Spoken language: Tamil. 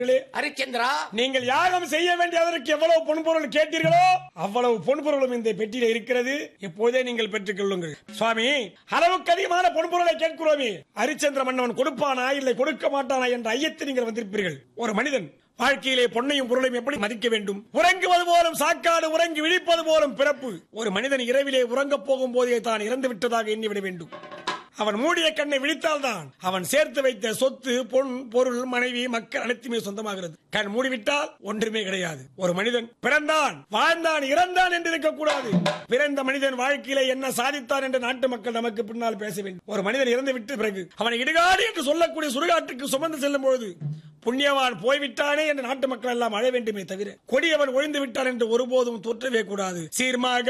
ஹரிச்சந்திரா நீங்கள் யாகம் செய்ய வேண்டிய அதற்கு எவ்வளவு பொன்பொருள் கேட்டீர்களோ அவ்வளவு பொன்பொருளும் இந்த பெட்டியில இருக்கிறது இப்போதே நீங்கள் பெற்றுக் கொள்ளுங்கள் சுவாமி அளவுக்கு அதிகமான பொன்பொருளை கேட்கிறோமே ஹரிச்சந்திர மன்னவன் கொடுப்பானா இல்லை கொடுக்க மாட்டானா என்ற ஐயத்தை நீங்கள் வந்திருப்பீர்கள் ஒரு மனிதன் வாழ்க்கையிலே பொன்னையும் பொருளையும் எப்படி மதிக்க வேண்டும் உறங்குவது போலும் சாக்காடு உறங்கி விழிப்பது போலும் பிறப்பு ஒரு மனிதன் இரவிலே உறங்கப் போகும் போதே தான் இறந்து விட்டதாக எண்ணிவிட வேண்டும் அவன் மூடிய கண்ணை விழித்தால்தான் அவன் சேர்த்து வைத்த சொத்து பொன் பொருள் மனைவி மக்கள் அனைத்துமே சொந்தமாகிறது கண் மூடிவிட்டால் ஒன்றுமே கிடையாது ஒரு மனிதன் பிறந்தான் வாழ்ந்தான் இறந்தான் என்று இருக்கக்கூடாது பிறந்த மனிதன் வாழ்க்கையிலே என்ன சாதித்தான் என்று நாட்டு மக்கள் நமக்கு பின்னால் பேச வேண்டும் ஒரு மனிதன் இறந்து விட்ட பிறகு அவனை இடுகாடு என்று சொல்லக்கூடிய சுடுகாட்டுக்கு சுமந்து செல்லும் பொழுது புண்ணியவான் போய்விட்டானே என்று நாட்டு மக்கள் எல்லாம் அழ வேண்டுமே தவிர கொடியவன் ஒழிந்து விட்டான் என்று ஒருபோதும் தொற்றவே கூடாது சீர்மாக